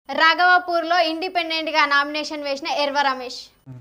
రాఘవాపూర్లో ఇండిపెండెంట్గా నామినేషన్ వేసిన ఎర్వ రమేష్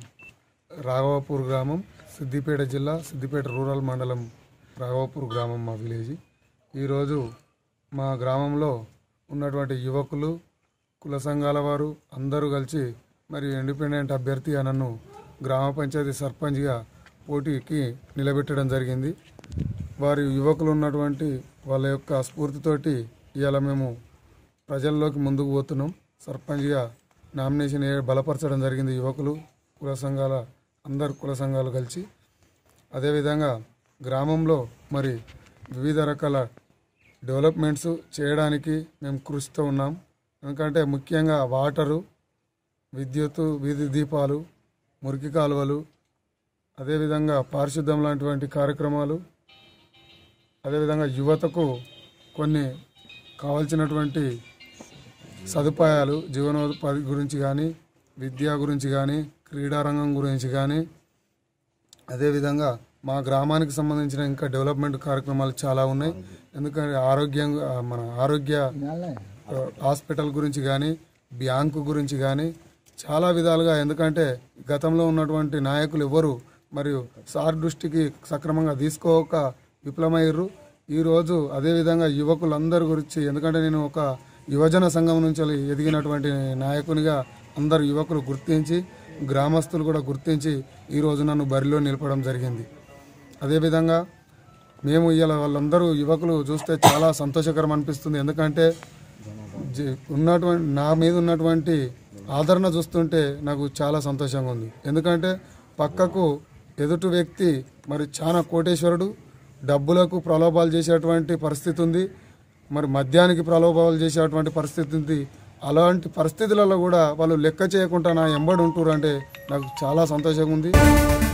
రాఘవాపూర్ గ్రామం సిద్దిపేట జిల్లా సిద్దిపేట రూరల్ మండలం రాఘవాపూర్ గ్రామం మా విలేజ్ ఈరోజు మా గ్రామంలో ఉన్నటువంటి యువకులు కుల సంఘాల వారు అందరూ కలిసి మరియు ఇండిపెండెంట్ అభ్యర్థి నన్ను గ్రామ పంచాయతీ సర్పంచ్గా పోటీకి నిలబెట్టడం జరిగింది వారి యువకులు ఉన్నటువంటి వాళ్ళ యొక్క స్ఫూర్తితోటి ఇవాళ మేము ప్రజల్లోకి ముందుకు పోతున్నాం సర్పంచ్గా నామినేషన్ ఏ- బలపరచడం జరిగింది యువకులు కుల సంఘాల అందరు కుల సంఘాలు కలిసి అదేవిధంగా గ్రామంలో మరి వివిధ రకాల డెవలప్మెంట్స్ చేయడానికి మేము కృషితో ఉన్నాం ఎందుకంటే ముఖ్యంగా వాటరు విద్యుత్ వీధి దీపాలు మురికి కాలువలు అదేవిధంగా పారిశుద్ధ్యం లాంటివంటి కార్యక్రమాలు అదేవిధంగా యువతకు కొన్ని కావాల్సినటువంటి సదుపాయాలు జీవనోపాధి గురించి కానీ విద్య గురించి కానీ క్రీడారంగం గురించి కానీ అదేవిధంగా మా గ్రామానికి సంబంధించిన ఇంకా డెవలప్మెంట్ కార్యక్రమాలు చాలా ఉన్నాయి ఎందుకంటే ఆరోగ్యం ఆ, మన ఆరోగ్య ఆ, హాస్పిటల్ గురించి కానీ బ్యాంకు గురించి కానీ చాలా విధాలుగా ఎందుకంటే గతంలో ఉన్నటువంటి నాయకులు ఎవరు మరియు సార్ దృష్టికి సక్రమంగా తీసుకోక విఫలమయ్యారు ఈరోజు అదేవిధంగా యువకులందరి గురించి ఎందుకంటే నేను ఒక యువజన సంఘం నుంచి ఎదిగినటువంటి నాయకునిగా అందరు యువకులు గుర్తించి గ్రామస్తులు కూడా గుర్తించి ఈరోజు నన్ను బరిలో నిలపడం జరిగింది అదేవిధంగా మేము ఇవాళ వాళ్ళందరూ యువకులు చూస్తే చాలా సంతోషకరం అనిపిస్తుంది ఎందుకంటే జ- ఉన్నటువంటి నా మీద ఉన్నటువంటి ఆదరణ చూస్తుంటే నాకు చాలా సంతోషంగా ఉంది ఎందుకంటే పక్కకు ఎదుటి వ్యక్తి మరి చాలా కోటేశ్వరుడు డబ్బులకు ప్రలోభాలు చేసేటువంటి పరిస్థితి ఉంది మరి మద్యానికి ప్రలోభాలు చేసేటువంటి పరిస్థితి ఉంది అలాంటి పరిస్థితులలో కూడా వాళ్ళు లెక్క చేయకుండా నా ఎంబడి ఉంటురు అంటే నాకు చాలా సంతోషంగా ఉంది